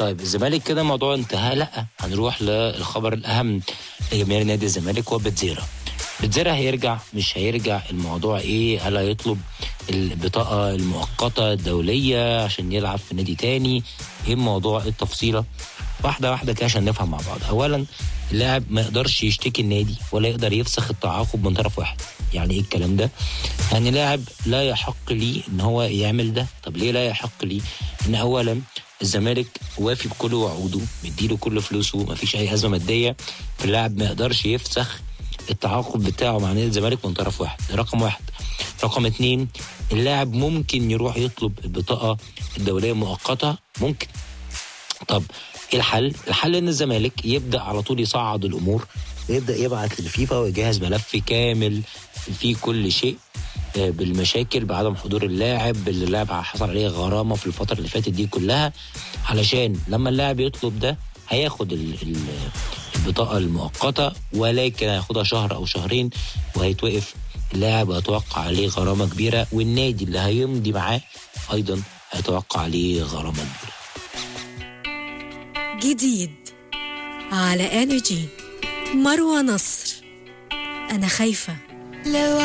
طيب الزمالك كده الموضوع انتهى لا هنروح للخبر الاهم لجماهير نادي الزمالك هو بتزيرا بتزيرا هيرجع مش هيرجع الموضوع ايه هل هيطلب البطاقه المؤقته الدوليه عشان يلعب في نادي تاني ايه الموضوع إيه التفصيله واحده واحده كده عشان نفهم مع بعض اولا اللاعب ما يقدرش يشتكي النادي ولا يقدر يفسخ التعاقد من طرف واحد يعني ايه الكلام ده يعني لاعب لا يحق لي ان هو يعمل ده طب ليه لا يحق لي ان اولا الزمالك وافي بكل وعوده مديله كل فلوسه مفيش اي ازمه ماديه فاللاعب ما يقدرش يفسخ التعاقد بتاعه مع نادي الزمالك من طرف واحد ده رقم واحد رقم اتنين اللاعب ممكن يروح يطلب البطاقه الدوليه مؤقته ممكن طب ايه الحل؟ الحل ان الزمالك يبدا على طول يصعد الامور ويبدا يبعت للفيفا ويجهز ملف كامل فيه كل شيء آه، بالمشاكل بعدم حضور اللاعب اللي اللاعب حصل عليه غرامه في الفتره اللي فاتت دي كلها علشان لما اللاعب يطلب ده هياخد ال- ال- البطاقه المؤقته ولكن هياخدها شهر او شهرين وهيتوقف اللاعب وهيتوقع عليه غرامه كبيره والنادي اللي هيمضي معاه ايضا هيتوقع عليه غرامه كبيره جديد على انرجي مروه نصر انا خايفه لو